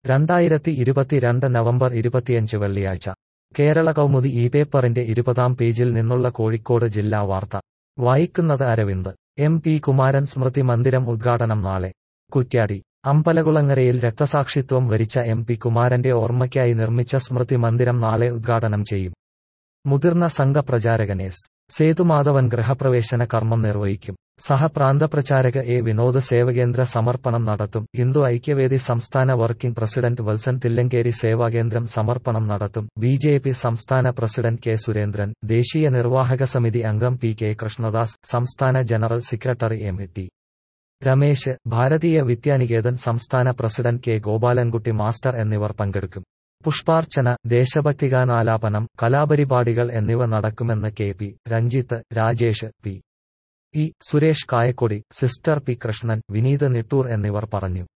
രണ്ടായിരത്തി ഇരുപത്തിരണ്ട് നവംബർ ഇരുപത്തിയഞ്ച് വെള്ളിയാഴ്ച കേരള കൗമുദി ഈ പേപ്പറിന്റെ ഇരുപതാം പേജിൽ നിന്നുള്ള കോഴിക്കോട് ജില്ലാ വാർത്ത വായിക്കുന്നത് അരവിന്ദ് എം പി കുമാരൻ സ്മൃതി മന്ദിരം ഉദ്ഘാടനം നാളെ കുറ്റ്യാടി അമ്പലകുളങ്ങരയിൽ രക്തസാക്ഷിത്വം വരിച്ച എം പി കുമാരന്റെ ഓർമ്മയ്ക്കായി നിർമ്മിച്ച സ്മൃതി മന്ദിരം നാളെ ഉദ്ഘാടനം ചെയ്യും മുതിർന്ന സംഘപ്രചാരകൻ എസ് സേതുമാധവൻ ഗൃഹപ്രവേശന കർമ്മം നിർവഹിക്കും സഹപ്രാന്തപ്രചാരക എ വിനോദ് സേവകേന്ദ്ര സമർപ്പണം നടത്തും ഹിന്ദു ഐക്യവേദി സംസ്ഥാന വർക്കിംഗ് പ്രസിഡന്റ് വത്സൻ തില്ലങ്കേരി സേവാകേന്ദ്രം സമർപ്പണം നടത്തും ബി ജെ പി സംസ്ഥാന പ്രസിഡന്റ് കെ സുരേന്ദ്രൻ ദേശീയ നിർവാഹക സമിതി അംഗം പി കെ കൃഷ്ണദാസ് സംസ്ഥാന general secretary M T Ramesh Bharatiya Vidyanikethan സംസ്ഥാന പ്രസിഡന്റ് കെ ഗോപാലൻകുട്ടി മാസ്റ്റർ എന്നിവർ പങ്കെടുക്കും പുഷ്പാർച്ചന ദേശഭക്തിഗാനാലാപനം കലാപരിപാടികൾ എന്നിവ നടക്കുമെന്ന് K P Ranjith Rajesh P E Suresh Kayakkodi sister P Krishnan Vineeth Nittoor എന്നിവർ പറഞ്ഞു